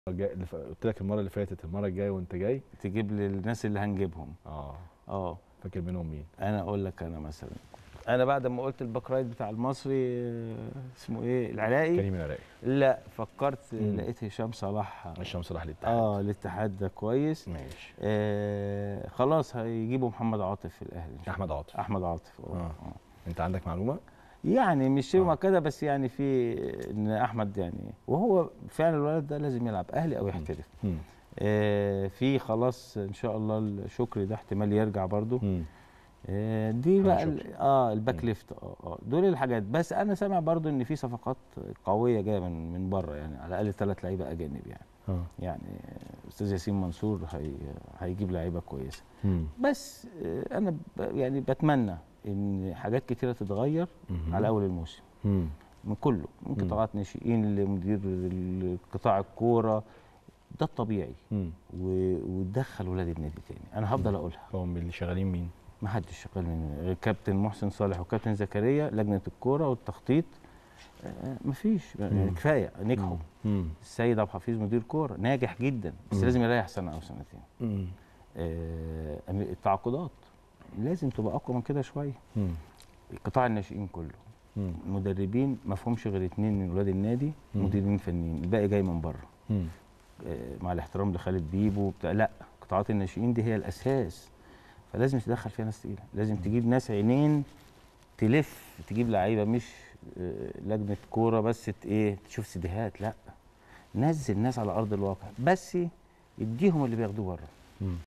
الجاي- اللي ف- قلت لك المره اللي فاتت المره الجايه وانت جاي تجيب لي الناس اللي هنجيبهم اه اه فاكر منهم مين انا اقول لك انا مثلا انا بعد ما قلت الباك رايت بتاع المصري آه، اسمه ايه العراقي كريم العراقي لا فكرت مم. لقيت هشام صلاح هشام صلاح الاتحاد اه الاتحاد ده كويس ماشي آه خلاص هيجيبوا محمد عاطف في الاهلي إن شاء احمد الله. عاطف احمد عاطف اه آه. آه. انت عندك معلومه يعني مش شبه آه. مؤكده بس يعني في ان احمد يعني وهو فعلا الولد ده لازم يلعب اهلي او يحترف مم. آه في خلاص ان شاء الله الشكري ده احتمال يرجع برضو مم. آه دي بقى شكري. ال- اه الباك مم. ليفت اه اه دول الحاجات بس انا سامع برضو ان في صفقات قويه جايه من من بره يعني على الاقل ثلاث لعيبه اجانب يعني اه يعني آه، استاذ ياسين منصور هي هيجيب لعيبه كويسه مم. بس آه، انا ب- يعني بتمنى ان حاجات كتيره تتغير مم. على اول الموسم مم. من كله من مم. قطاعات ناشئين لمدير ال- قطاع الكوره ده الطبيعي مم. و- وتدخل ولاد النادي تاني انا هفضل اقولها هم اللي شغالين مين ما حدش شغال من غير كابتن محسن صالح وكابتن زكريا لجنه الكوره والتخطيط آه، مفيش يعني مم. كفايه نجحوا مم. السيد عبد الحفيظ مدير كوره ناجح جدا بس مم. لازم يريح سنه او سنتين مم. آه، التعاقدات لازم تبقى اقوى من كده شويه مم. قطاع الناشئين كله مم. مدربين ما فيهمش غير اتنين من ولاد النادي مم. مديرين فنيين الباقي جاي من بره مم. آه، مع الاحترام لخالد بيبو بتاع لا قطاعات الناشئين دي هي الاساس فلازم تدخل فيها ناس تقيله لازم تجيب ناس عينين تلف تجيب لعيبه مش آه، لجنه كوره بس ت- ايه تشوف سيديهات لا نزل ناس على ارض الواقع بس اديهم اللي بياخدوه بره مم.